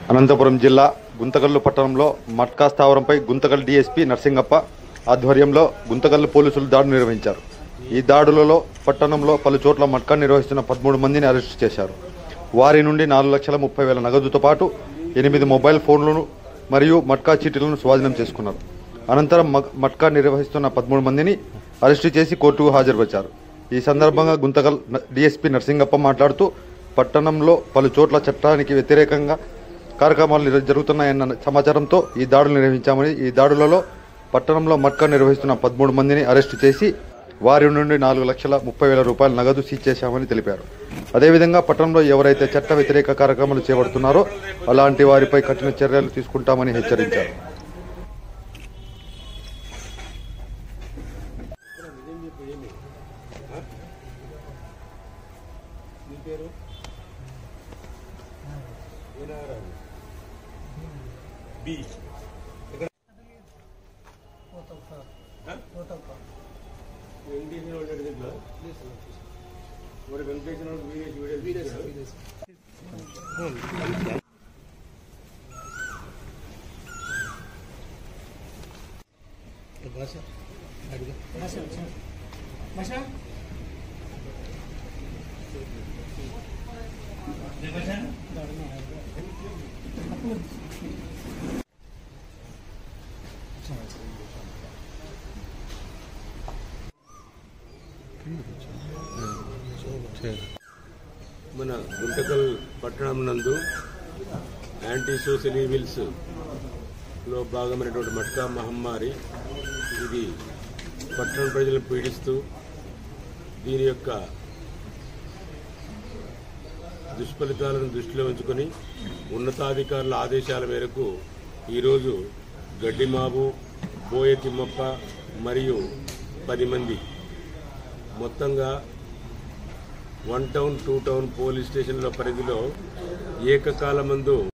అనంతపురం జిల్లా గుంతకల్లు పట్టణంలో మట్కా స్థావరంపై గుంతకల్ డీఎస్పీ నర్సింగప్ప ఆధ్వర్యంలో గుంతకల్లు పోలీసులు దాడులు నిర్వహించారు ఈ దాడులలో పట్టణంలో పలు చోట్ల మట్కా నిర్వహిస్తున్న పదమూడు మందిని అరెస్టు చేశారు వారి నుండి నాలుగు లక్షల ముప్పై వేల నగదుతో పాటు ఎనిమిది మొబైల్ ఫోన్లను మరియు మట్కా చీటీలను స్వాధీనం చేసుకున్నారు అనంతరం మగ్- మట్కా నిర్వహిస్తున్న పదమూడు మందిని అరెస్టు చేసి కోర్టుకు హాజరుపరిచారు ఈ సందర్భంగా గుంతకల్ న- డీఎస్పీ నర్సింగప్ప మాట్లాడుతూ పట్టణంలో పలు చోట్ల చట్టానికి వ్యతిరేకంగా కార్యక్రమాలు నిర్వ- జరుగుతున్నాయన్న సమాచారంతో ఈ దాడులు నిర్వహించామని ఈ దాడులలో పట్టణంలో మట్కా నిర్వహిస్తున్న పదమూడు మందిని అరెస్టు చేసి వారి నుండి నాలుగు లక్షల ముప్పై వేల రూపాయల నగదు సీజ్ చేశామని తెలిపారు అదేవిధంగా పట్టణంలో ఎవరైతే చట్ట వ్యతిరేక కార్యక్రమాలు చేపడుతున్నారో అలాంటి వారిపై కఠిన చర్యలు తీసుకుంటామని హెచ్చరించారు నీ పేరు బి ఎక్కడ వెంకటేశ్వర వాళ్ళు అడిగిన దీంట్లో మరి వెంకటేశ్వర వాళ్ళు వీడియో వీడియో మన గుంటకల్ పట్టణం నందు యాంటీ సోషల్ ఈవిల్స్ లో భాగమైనటువంటి మట్కా మహమ్మారి ఇది పట్టణ ప్రజలను పీడిస్తూ దీని యొక్క దుష్ఫలితాలను దృష్టిలో ఉంచుకొని ఉన్నతాధికారుల ఆదేశాల మేరకు ఈరోజు గడ్డిమాబు బోయ తిమ్మప్ప మరియు పది మంది మొత్తంగా one town two town police స్టేషన్ల పరిధిలో ఏకకాలమందు